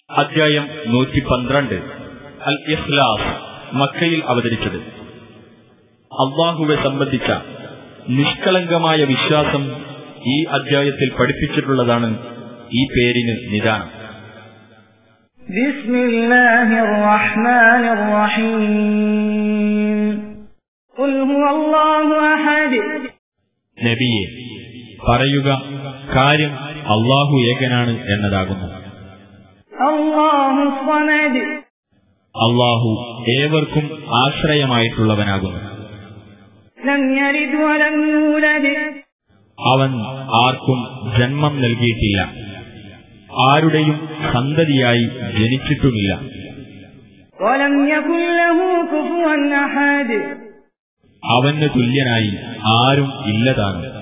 അധ്യായം നൂറ്റി പന്ത്രണ്ട് അൽ ഇഖ്ലാസ് മക്കയിൽ അവതരിച്ചത് അള്ളാഹുവെ സംബന്ധിച്ച നിഷ്കളങ്കമായ വിശ്വാസം ഈ അധ്യായത്തിൽ പഠിപ്പിച്ചിട്ടുള്ളതാണ് ഈ പേരിന് നിദാനം بسم الله الرحمن الرحيم قل هو الله أحد നബിയെ പറയുക കാര്യം അള്ളാഹു ഏകനാണ് എന്നതാകുന്നു الله الصمد അള്ളാഹു ഏവർക്കും ആശ്രയമായിട്ടുള്ളവനാകുന്നു لم يلد ولم يولد അവൻ ആർക്കും ജന്മം നൽകിയിട്ടില്ല ആരുടെയും സന്തതിയായി ജനിച്ചിട്ടുമില്ല ولم يكن له كفوا أحد അവന് തുല്യനായി ആരും ഇല്ലതാണ്